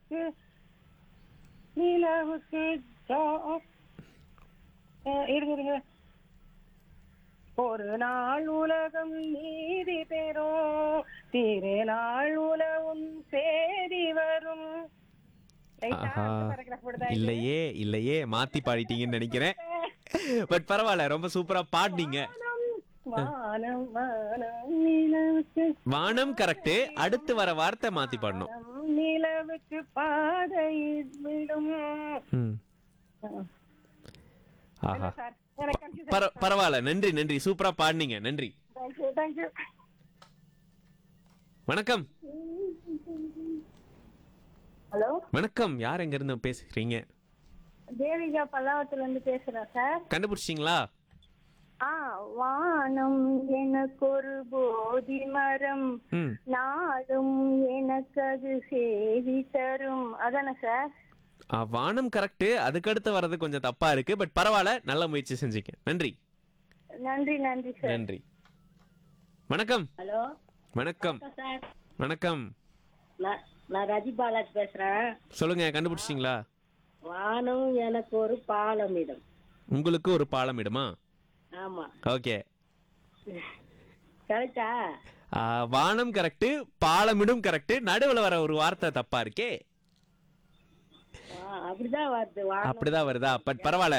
நிலவுக்கு நிலவுக்கு ஜா- அஹ் இருங்க இருங்க ஒரு நாள் உலகம் நீதி பெறும் திரு நாள் உலகம் சேதி வரும் ரைட்டா? ஆஹா அந்த paragraph மட்டும் தான் இது. இல்லையே இல்லையே மாத்தி பாடிட்டீங்கன்னு நினைக்கிறேன் பட் பரவாயில்ல ரொம்ப சூப்பரா பாடினீங்க வானம் வானம் நிலவுக்கு வானம் கரெக்ட் அடுத்து வர வார்த்தை மாத்தி பாடணும் வானம் நிலவுக்கு பாதை விடும் ம். ஆஹா சார் எனக்கு confuse பர பரவாயில்ல நன்றி நன்றி சூப்பரா பாடினீங்க நன்றி தேங்க்யூ தேங்க்யூ வணக்கம் ஹலோ வணக்கம் யார் எங்க இருந்து பேசுறீங்க தேவிகா பல்லாவத்துல இருந்து பேசுறேன் சார் கண்டுபிடிச்சிங்களா ஆ வானம் எனக்கு ஒரு போதி மரம் ம் நாளும் எனக்கு அது சேதி தரும் அதானே சார் ஆ, வானம் கரெக்ட் அதுக்கடுத்து வர்றது கொஞ்சம் தப்பா இருக்கு பட் பரவாயில்ல நல்ல முயற்சி செஞ்சீங்க நன்றி நன்றி நன்றி சார் நன்றி வணக்கம் ஹலோ வணக்கம் சார் வணக்கம் நான் நான் ரஜி பாலாஜ் பேசுறேன் சொல்லுங்க கண்டுபிடிச்சிங்களா வானம் எனக்கு ஒரு பாலமிடம் உங்களுக்கு ஒரு பாலமிடுமா ஆமா ஓகே கரெக்டா வானம் கரெக்ட் பாலமிடும் கரெக்ட் நடுவுல வர ஒரு வார்த்தை தப்பா இருக்கே அப்படிதான் வருது வானம் அப்படிதான் வருதா பட் பரவாயில்ல